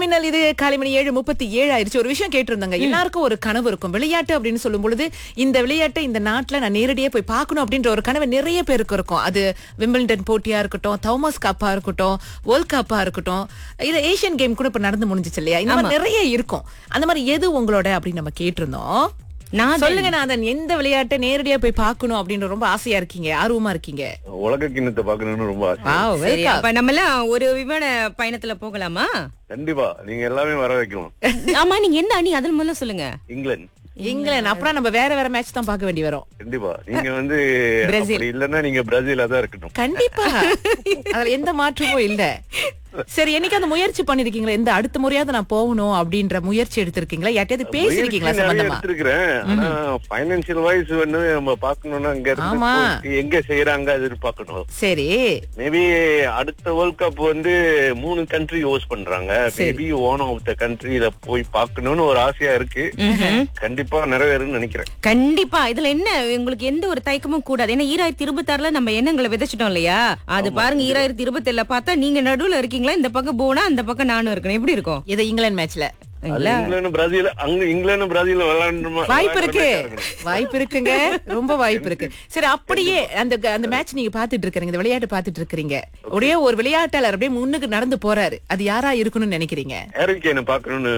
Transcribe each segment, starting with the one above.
மின்னல் இது காலை மணி ஏழு முப்பத்தி ஏழு ஆயிருச்சு ஒரு விஷயம் கேட்டிருந்தாங்க எல்லாருக்கும் ஒரு கனவு இருக்கும் விளையாட்டு அப்படின்னு சொல்லும் பொழுது இந்த விளையாட்டை இந்த நாட்டுல நான் நேரடியா போய் பார்க்கணும் அப்படின்ற ஒரு கனவு நிறைய பேருக்கு இருக்கும் அது விம்பிள்டன் போட்டியா இருக்கட்டும் தௌமஸ் கப்பா இருக்கட்டும் வேர்ல்ட் கப்பா இருக்கட்டும் இல்ல ஏசியன் கேம் கூட இப்ப நடந்து முடிஞ்சிச்சு இல்லையா இந்த மாதிரி நிறைய இருக்கும் அந்த மாதிரி எது உங்களோட அப்படின்னு நம்ம கேட்டிருந்தோம் நான் சொல்லுங்க நான் எந்த விளையாட்டை நேரடியா போய் பார்க்கணும் அப்படின்னு ரொம்ப ஆசையா இருக்கீங்க ஆர்வமா இருக்கீங்க உலக கிண்ணத்தை பாக்கணும்னு ரொம்ப ஆசை Wow, சரி welcome. அப்ப நம்ம எல்லாம் ஒரு விமான பயணத்துல போகலாமா கண்டிப்பா நீங்க எல்லாமே வர வைக்கலாம் ஆமா நீங்க எந்த அணி அதன் முதல்ல சொல்லுங்க இங்கிலாந்து இங்கிலாந்து அப்புறம் நம்ம வேற வேற மேட்ச் தான் பார்க்க வேண்டி வரும் கண்டிப்பா நீங்க வந்து பிரேசில். அப்படி இல்லன்னா நீங்க பிரேசிலா தான் இருக்கணும் கண்டிப்பா அதுல எந்த மாற்றமும் இல்ல சரி என்னைக்கு அந்த முயற்சி பண்ணிருக்கீங்களா இந்த அடுத்த முறையாவது நான் போகணும் அப்படின்ற முயற்சி எடுத்திருக்கீங்களா யார்ட்டையாவது பேசிருக்கீங்களா முயற்சி நிறைய சம்பந்தமா எடுத்திருக்கிறேன் ஆனா பைனான்சியல் வைஸ் வந்து நம்ம பாக்கணும்னா அங்க இருந்து ஆமா. போயிட்டு எங்க செய்யறாங்க அது பார்க்கணும் சரி மேபி அடுத்த வேர்ல்ட் கப் வந்து மூணு கண்ட்ரி ஹோஸ்ட் பண்றாங்க மேபி ஓன் ஆஃப் த கண்ட்ரில போய் பார்க்கணும்னு ஒரு ஆசையா இருக்கு கண்டிப்பா நிறைவேறும்னு நினைக்கிறேன் கண்டிப்பா இதுல என்ன உங்களுக்கு எந்த ஒரு தயக்கமும் கூடாது ஏன்னா ஈராயிரத்தி இருபத்தி ஆறுல நம்ம எண்ணங்களை விதைச்சிட்டோம் இல்லையா அது பாருங்க ஈராயிரத்தி இருபத்தி ஏழுல பார்த்தா நீங்க நடுவுல இருக்கீங்களா இந்த பக்கம் போனா அந்த பக்கம் நானும் இருக்கணும் எப்படி இருக்கும் இது இங்கிலாந்து மேட்ச்ல அது இங்கிலாந்து பிரேசில் அங்க இங்கிலாந்து பிரேசில் விளையாண்டுமா வாய்ப்பு இருக்கு வாய்ப்பு இருக்குங்க ரொம்ப வாய்ப்பு இருக்கு சரி அப்படியே அந்த அந்த மேட்ச் நீங்க பாத்துட்டு இருக்கீங்க இந்த விளையாட்டு பாத்துட்டு இருக்கீங்க ஒரே ஒரு விளையாட்டாளர் அப்படியே முன்னுக்கு நடந்து போறாரு அது யாரா இருக்கணும்னு நினைக்கிறீங்க ஹேரிக்கேனை பாக்கணும்னு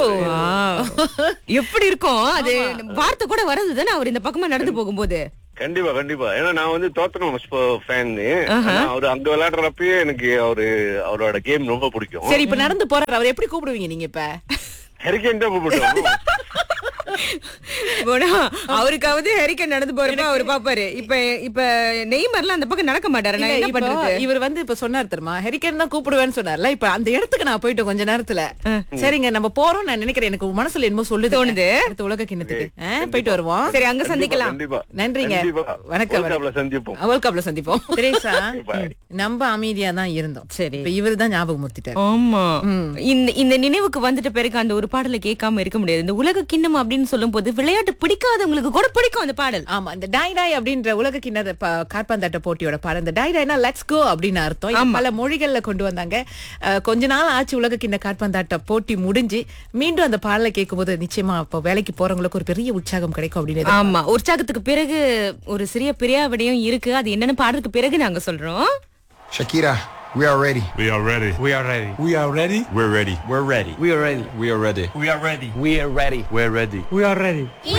எப்படி இருக்கும் அது வார்த்தை கூட வருது தானே அவர் இந்த பக்கமா நடந்து போகும்போது கண்டிப்பா கண்டிப்பா ஏன்னா நான் வந்து தோத்தனம் ஃபேன் அவரு அங்க விளையாடுறப்பயே எனக்கு அவரு அவரோட கேம் ரொம்ப பிடிக்கும் சரி இப்ப நடந்து போறாரு அவர் எப்படி கூப்பிடுவீங்க நீங்க இப்ப ஹெரிக்கேன் தான் கூப்பிட்டோம் போனா அவருக்காவது ஹெரிக்கன் நடந்து போறப்ப அவர் பாப்பாரு இப்ப இப்ப நெய்மர்லாம் அந்த பக்கம் நடக்க மாட்டாரு நான் இல்ல, என்ன இப்போ பண்றது இவர் வந்து இப்ப சொன்னார் தெரியுமா ஹெரிக்கன் தான் கூப்பிடுவேன்னு சொன்னார்ல இப்ப அந்த இடத்துக்கு நான் போயிட்டு கொஞ்ச நேரத்துல சரிங்க நம்ம போறோம் நான் நினைக்கிறேன் எனக்கு மனசுல என்னமோ சொல்லுது தோணுது. அடுத்த உலக கிண்ணத்துக்கு ஆ, போயிட்டு வருவோம் சரி அங்க சந்திக்கலாம் கண்டிப்பா நன்றிங்க கண்டிப்பா. வணக்கம் World Cupல சந்திப்போம் வேர்ல்ட் கப்ல சந்திப்போம் திரேசா Bye. நம்ம அமைதியா தான் இருந்தோம் சரி. இப்ப இவரு தான் ஞாபகம் முத்திட்டார் ஆமா இந்த இந்த நினைவுக்கு வந்துட்ட பிறகு அந்த ஒரு பாடலை கேட்காம இருக்க முடியாது இந்த உலக கிண்ணம் அப்படின்னு சொல்லும் போது விளையாட்டு பிடிக்காதவங்களுக்கு கூட பிடிக்கும் அந்த பாடல் ஆமா இந்த டாய் டாய் அப்படின்ற உலக கிண்ண காற்பந்தாட்ட போட்டியோட பாடம் இந்த டாய் டாய்னா லெட்ஸ் கோ அப்படின்னு அர்த்தம் இது பல மொழிகள்ல கொண்டு வந்தாங்க அஹ், கொஞ்ச நாள் ஆச்சு உலக கிண்ண காற்பந்தாட்ட போட்டி முடிஞ்சு மீண்டும் அந்த பாடலை கேட்கும்போது நிச்சயமா இப்போ வேலைக்கு போறவங்களுக்கு ஒரு பெரிய உற்சாகம் கிடைக்கும் அப்படின்னு ஆமா உற்சாகத்துக்கு பிறகு ஒரு சிறிய பிரியாவிடையும் இருக்கு அது என்னன்னு பாடுறதுக்கு பிறகு நாங்க சொல்றோம் Shakira, we are ready. We are ready. We are ready. We are ready. We're ready. We're ready. We are ready. We are ready. We are ready. We are ready. We're ready. We are ready. We